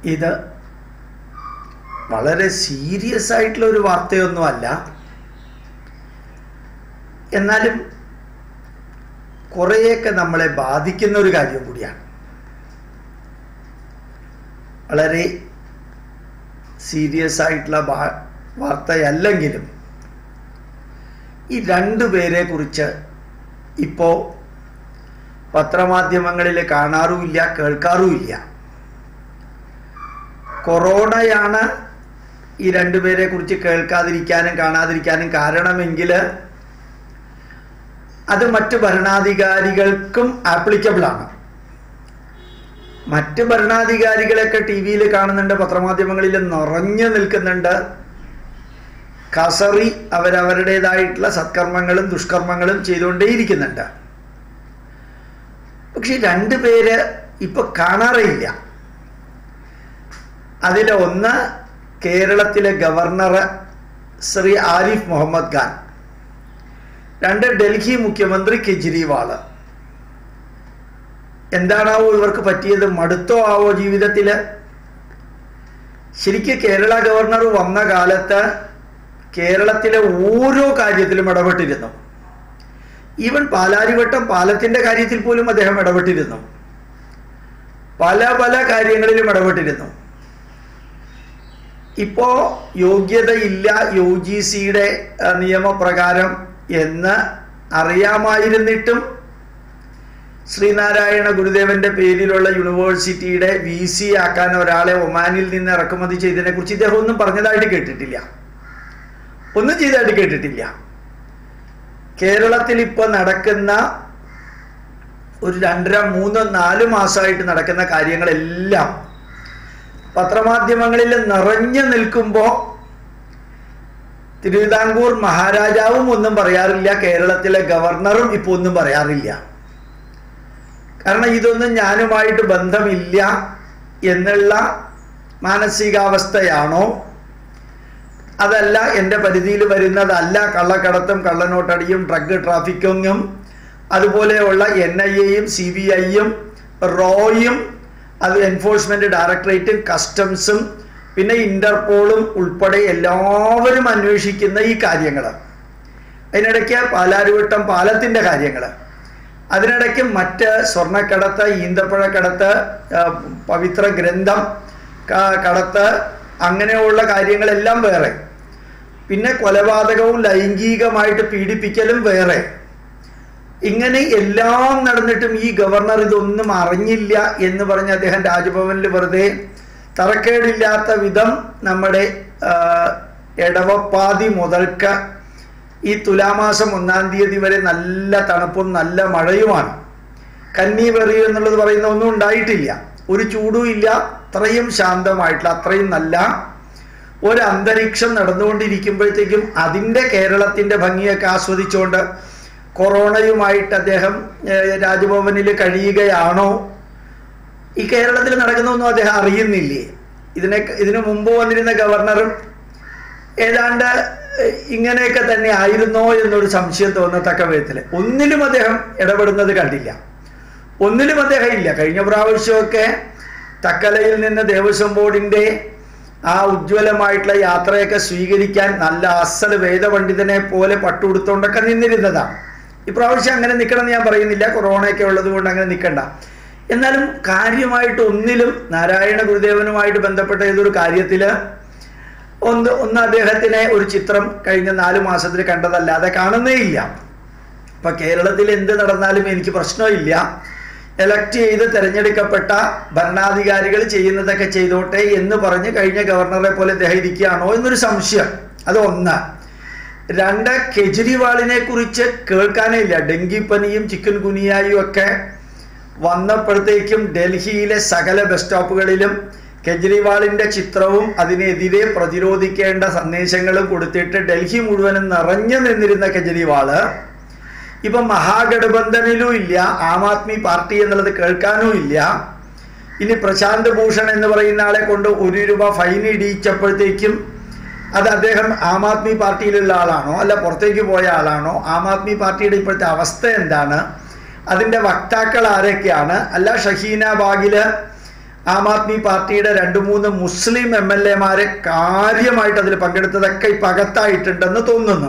ഇത് വളരെ സീരിയസ് ആയിട്ടുള്ള ഒരു വാർത്തയൊന്നുമല്ല എന്നാലും കുറേയൊക്കെ നമ്മളെ ബാധിക്കുന്ന ഒരു കാര്യം കൂടിയാണ് വളരെ സീരിയസ് ആയിട്ടുള്ള വാ- വാർത്തയല്ലെങ്കിലും ഈ രണ്ടു പേരെ കുറിച്ച് ഇപ്പോൾ പത്രമാധ്യമങ്ങളിൽ കാണാറുമില്ല കേൾക്കാറുമില്ല കൊറോണയാണ് ഈ രണ്ടുപേരെ കുറിച്ച് കേൾക്കാതിരിക്കാനും കാണാതിരിക്കാനും കാരണമെങ്കിൽ അത് മറ്റു ഭരണാധികാരികൾക്കും ആപ്ലിക്കബിൾ ആണ് മറ്റ് ഭരണാധികാരികളെയൊക്കെ ടി വിയിൽ കാണുന്നുണ്ട് പത്രമാധ്യമങ്ങളിൽ നിറഞ്ഞു നിൽക്കുന്നുണ്ട് കസറി അവരവരുടേതായിട്ടുള്ള സത്കർമ്മങ്ങളും ദുഷ്കർമ്മങ്ങളും ചെയ്തുകൊണ്ടേയിരിക്കുന്നുണ്ട് പക്ഷെ രണ്ടുപേര് ഇപ്പൊ കാണാറേയില്ല അതിൽ ഒന്ന് കേരളത്തിലെ ഗവർണർ ശ്രീ ആരിഫ് മുഹമ്മദ് ഖാൻ രണ്ട് ഡൽഹി മുഖ്യമന്ത്രി കെജ്രിവാള് എന്താണാവോ ഇവർക്ക് പറ്റിയത് മടുത്തോ ആവോ ജീവിതത്തില് ശരിക്ക് കേരള ഗവർണർ വന്ന കാലത്ത് കേരളത്തിലെ ഓരോ കാര്യത്തിലും ഇടപെട്ടിരുന്നു ഈവൻ പാലാരിവട്ടം പാലത്തിന്റെ കാര്യത്തിൽ പോലും അദ്ദേഹം ഇടപെട്ടിരുന്നു പല പല കാര്യങ്ങളിലും ഇടപെട്ടിരുന്നു ഇപ്പോ യോഗ്യതയില്ല യു ജി സിയുടെ നിയമപ്രകാരം എന്ന് അറിയാമായിരുന്നിട്ടും ശ്രീനാരായണ ഗുരുദേവന്റെ പേരിലുള്ള യൂണിവേഴ്സിറ്റിയുടെ വി സി ആക്കാൻ ഒരാളെ ഒമാനിൽ നിന്ന് ഇറക്കുമതി ചെയ്തതിനെ കുറിച്ച് ഇദ്ദേഹം ഒന്നും പറഞ്ഞതായിട്ട് കേട്ടിട്ടില്ല ഒന്നും ചെയ്തതായിട്ട് കേട്ടിട്ടില്ല കേരളത്തിൽ ഇപ്പോൾ നടക്കുന്ന ഒരു രണ്ടര മൂന്ന് നാല് മാസമായിട്ട് നടക്കുന്ന കാര്യങ്ങളെല്ലാം പത്രമാധ്യമങ്ങളിൽ നിറഞ്ഞു നിൽക്കുമ്പോൾ തിരുവിതാംകൂർ മഹാരാജാവും ഒന്നും പറയാറില്ല കേരളത്തിലെ ഗവർണറും ഇപ്പോൾ ഒന്നും പറയാറില്ല കാരണം ഇതൊന്നും ഞാനുമായിട്ട് ബന്ധമില്ല എന്നുള്ള മാനസികാവസ്ഥയാണോ അതല്ല എൻ്റെ പരിധിയിൽ വരുന്നതല്ല കള്ളക്കടത്തും കള്ളനോട്ടടിയും ഡ്രഗ് ട്രാഫിക്കിങ്ങും അതുപോലെയുള്ള എൻ ഐ എയും സി ബി ഐയും റോയും അത് എൻഫോഴ്സ്മെന്റ് ഡയറക്ടറേറ്റും കസ്റ്റംസും പിന്നെ ഇന്റർപോളും ഉൾപ്പെടെ എല്ലാവരും അന്വേഷിക്കുന്ന ഈ കാര്യങ്ങൾ അതിനിടയ്ക്ക് പാലാരിവട്ടം പാലത്തിൻ്റെ കാര്യങ്ങൾ അതിനിടയ്ക്ക് മറ്റ് സ്വർണ്ണക്കടത്ത് ഈന്തപ്പഴക്കടത്ത് ആ, പവിത്ര ഗ്രന്ഥം ക- കടത്ത് അങ്ങനെയുള്ള കാര്യങ്ങളെല്ലാം വേറെ പിന്നെ കൊലപാതകവും ലൈംഗികമായിട്ട് പീഡിപ്പിക്കലും വേറെ ഇങ്ങനെ എല്ലാം നടന്നിട്ടും ഈ ഗവർണർ ഇതൊന്നും അറിഞ്ഞില്ല എന്ന് പറഞ്ഞ് അദ്ദേഹം രാജ്ഭവനിൽ വെറുതെ തറക്കേടില്ലാത്ത വിധം നമ്മുടെ ആ, എടവപ്പാതി മുതൽക്ക് ഈ തുലാമാസം ഒന്നാം തീയതി വരെ നല്ല തണുപ്പും നല്ല മഴയുമാണ് കന്നി വെറി എന്നുള്ളത് പറയുന്ന ഒന്നും ഉണ്ടായിട്ടില്ല ഒരു ചൂടും ഇല്ല അത്രയും ശാന്തമായിട്ടുള്ള അത്രയും നല്ല ഒരു അന്തരീക്ഷം നടന്നുകൊണ്ടിരിക്കുമ്പോഴത്തേക്കും അതിൻ്റെ കേരളത്തിൻ്റെ ഭംഗിയൊക്കെ ആസ്വദിച്ചുകൊണ്ട് കൊറോണയുമായിട്ട് അദ്ദേഹം ഏഹ്, രാജ്ഭവനിൽ കഴിയുകയാണോ ഈ കേരളത്തിൽ നടക്കുന്നൊന്നും അദ്ദേഹം അറിയുന്നില്ലേ ഇതിനെ ഇതിനു മുമ്പ് വന്നിരുന്ന ഗവർണറും ഏതാണ്ട് ഏഹ്, ഇങ്ങനെയൊക്കെ തന്നെ ആയിരുന്നോ എന്നൊരു സംശയം തോന്നത്തക്ക വിധത്തിൽ ഒന്നിലും അദ്ദേഹം ഇടപെടുന്നത് കണ്ടില്ല ഒന്നിലും അദ്ദേഹം ഇല്ല കഴിഞ്ഞ പ്രാവശ്യമൊക്കെ തക്കലയിൽ നിന്ന് ദേവസ്വം ബോർഡിന്റെ ആ ഉജ്ജ്വലമായിട്ടുള്ള യാത്രയൊക്കെ സ്വീകരിക്കാൻ നല്ല അസൽ വേദപണ്ഡിതനെ പോലെ പട്ടുകൊടുത്തോണ്ടൊക്കെ നിന്നിരുന്നതാണ് ഇപ്രാവശ്യം അങ്ങനെ നിൽക്കണം എന്ന് ഞാൻ പറയുന്നില്ല കൊറോണയൊക്കെ ഉള്ളത് കൊണ്ട് അങ്ങനെ നിൽക്കണ്ട എന്നാലും കാര്യമായിട്ട് ഒന്നിലും നാരായണ ഗുരുദേവനുമായിട്ട് ബന്ധപ്പെട്ട ഏതൊരു കാര്യത്തില് ഒന്ന് ഒന്ന് അദ്ദേഹത്തിനെ ഒരു ചിത്രം കഴിഞ്ഞ നാല് മാസത്തിൽ കണ്ടതല്ലാതെ കാണുന്നേ ഇല്ല ഇപ്പൊ കേരളത്തിൽ എന്ത് നടന്നാലും എനിക്ക് പ്രശ്നമില്ല എലക്ട് ചെയ്ത് തിരഞ്ഞെടുക്കപ്പെട്ട ഭരണാധികാരികൾ ചെയ്യുന്നതൊക്കെ ചെയ്തോട്ടെ എന്ന് പറഞ്ഞ് കഴിഞ്ഞ ഗവർണറെ പോലെ അദ്ദേഹം ഇരിക്കുകയാണോ എന്നൊരു സംശയം അത് ഒന്ന് രണ്ട് കെജ്രിവാളിനെ കുറിച്ച് കേൾക്കാനേ ഇല്ല ഡെങ്കിപ്പനിയും ചിക്കൻ ഗുനിയായും ഒക്കെ വന്നപ്പോഴത്തേക്കും ഡൽഹിയിലെ സകല ബസ് സ്റ്റോപ്പുകളിലും കെജ്രിവാളിന്റെ ചിത്രവും അതിനെതിരെ പ്രതിരോധിക്കേണ്ട സന്ദേശങ്ങളും കൊടുത്തിട്ട് ഡൽഹി മുഴുവനും നിറഞ്ഞു നിന്നിരുന്ന കെജ്രിവാള് ഇപ്പൊ മഹാഗഠബന്ധനിലും ഇല്ല ആം ആദ്മി പാർട്ടി എന്നുള്ളത് കേൾക്കാനും ഇല്ല ഇനി പ്രശാന്ത് ഭൂഷൺ എന്ന് പറയുന്ന ആളെ കൊണ്ട് ഒരു രൂപ ഫൈൻ ഇടിയിച്ചപ്പോഴത്തേക്കും അത് അദ്ദേഹം ആം ആദ്മി പാർട്ടിയിലുള്ള ആളാണോ അല്ല പുറത്തേക്ക് പോയ ആളാണോ ആം ആദ്മി പാർട്ടിയുടെ ഇപ്പോഴത്തെ അവസ്ഥ എന്താണ് അതിൻ്റെ വക്താക്കൾ ആരൊക്കെയാണ് അല്ല ഷഹീന ബാഗില് ആം ആദ്മി പാർട്ടിയുടെ രണ്ട് മൂന്ന് മുസ്ലിം എം എൽ എമാരെ കാര്യമായിട്ട് അതിൽ പങ്കെടുത്തതൊക്കെ ഇപ്പം അകത്തായിട്ടുണ്ടെന്ന് തോന്നുന്നു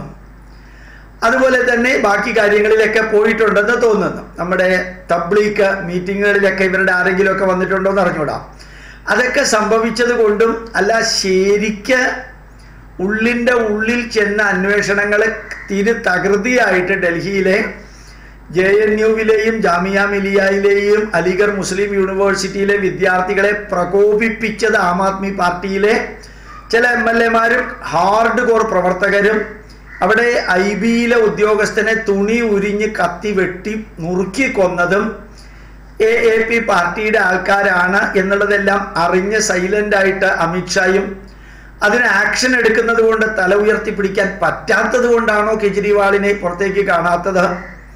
അതുപോലെ തന്നെ ബാക്കി കാര്യങ്ങളിലൊക്കെ പോയിട്ടുണ്ടെന്ന് തോന്നുന്നു നമ്മുടെ തബ്ലീക്ക് മീറ്റിങ്ങുകളിലൊക്കെ ഇവരുടെ ആരെങ്കിലുമൊക്കെ വന്നിട്ടുണ്ടോ എന്ന് അറിഞ്ഞൂടാ അതൊക്കെ സംഭവിച്ചത് കൊണ്ടും അല്ല ശരിക്ക് ഉള്ളിൻ്റെ ഉള്ളിൽ ചെന്ന അന്വേഷണങ്ങളെ തിരു തകൃതിയായിട്ട് ഡൽഹിയിലെ ജെ എൻ യുവിലെയും ജാമിയ മിലിയയിലെയും അലിഗർ മുസ്ലിം യൂണിവേഴ്സിറ്റിയിലെ വിദ്യാർത്ഥികളെ പ്രകോപിപ്പിച്ചത് ആം ആദ്മി പാർട്ടിയിലെ ചില എം എൽ എമാരും ഹാർഡ് കോർ പ്രവർത്തകരും അവിടെ ഐ ബിയിലെ ഉദ്യോഗസ്ഥനെ തുണി ഉരിഞ്ഞ് കത്തി വെട്ടി നുറുക്കി കൊന്നതും എ എ പി പാർട്ടിയുടെ ആൾക്കാരാണ് എന്നുള്ളതെല്ലാം അറിഞ്ഞ് സൈലന്റ് ആയിട്ട് അമിത്ഷായും അതിന് ആക്ഷൻ എടുക്കുന്നത് കൊണ്ട് തല ഉയർത്തി പിടിക്കാൻ പറ്റാത്തത് കൊണ്ടാണോ കെജ്രിവാളിനെ പുറത്തേക്ക് കാണാത്തത്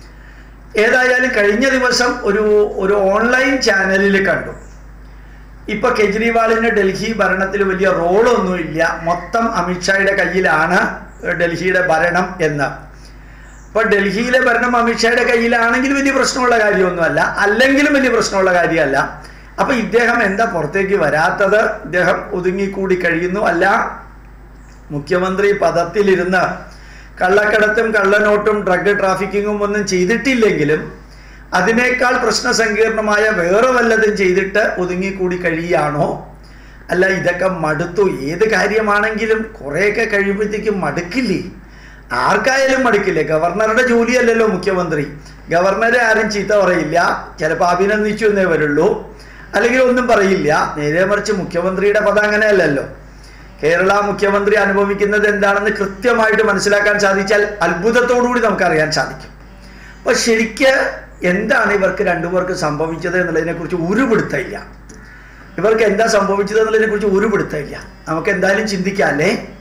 ഏതായാലും കഴിഞ്ഞ ദിവസം ഒരു ഒരു ഓൺലൈൻ ചാനലിൽ കണ്ടു ഇപ്പൊ കെജ്രിവാളിന് ഡൽഹി ഭരണത്തിൽ വലിയ റോളൊന്നുമില്ല മൊത്തം അമിത്ഷായുടെ കയ്യിലാണ് ഡൽഹിയുടെ ഭരണം എന്ന് ഇപ്പൊ ഡൽഹിയിലെ ഭരണം അമിത്ഷായുടെ കയ്യിലാണെങ്കിൽ വലിയ പ്രശ്നമുള്ള കാര്യമൊന്നുമല്ല അല്ലെങ്കിലും വലിയ പ്രശ്നമുള്ള കാര്യമല്ല അപ്പൊ ഇദ്ദേഹം എന്താ പുറത്തേക്ക് വരാത്തത് ഇദ്ദേഹം ഒതുങ്ങിക്കൂടി കഴിയുന്നു അല്ല മുഖ്യമന്ത്രി പദത്തിലിരുന്ന് കള്ളക്കടത്തും കള്ളനോട്ടും ഡ്രഗ് ട്രാഫിക്കിങ്ങും ഒന്നും ചെയ്തിട്ടില്ലെങ്കിലും അതിനേക്കാൾ പ്രശ്നസങ്കീർണമായ വേറെ വല്ലതും ചെയ്തിട്ട് ഒതുങ്ങിക്കൂടി കഴിയുകയാണോ അല്ല ഇതൊക്കെ മടുത്തു ഏത് കാര്യമാണെങ്കിലും കുറേയൊക്കെ കഴിയുമ്പോഴത്തേക്കും മടുക്കില്ലേ ആർക്കായാലും മടുക്കില്ലേ ഗവർണറുടെ ജോലിയല്ലല്ലോ മുഖ്യമന്ത്രി ഗവർണറെ ആരും ചീത്ത പറയില്ല ചിലപ്പോൾ അഭിനന്ദിച്ചു എന്നേ വരുള്ളൂ അല്ലെങ്കിൽ ഒന്നും പറയില്ല നേരെ മറിച്ച് മുഖ്യമന്ത്രിയുടെ പദം അങ്ങനെയല്ലല്ലോ കേരള മുഖ്യമന്ത്രി അനുഭവിക്കുന്നത് എന്താണെന്ന് കൃത്യമായിട്ട് മനസ്സിലാക്കാൻ സാധിച്ചാൽ അത്ഭുതത്തോടുകൂടി നമുക്കറിയാൻ സാധിക്കും അപ്പൊ ശരിക്ക് എന്താണ് ഇവർക്ക് രണ്ടുപേർക്ക് സംഭവിച്ചത് എന്നുള്ളതിനെ കുറിച്ച് ഒരു പിടുത്തമില്ല ഇവർക്ക് എന്താ സംഭവിച്ചത് എന്നുള്ളതിനെ കുറിച്ച് ഒരു പിടുത്തമില്ല നമുക്ക് എന്തായാലും ചിന്തിക്കാം അല്ലേ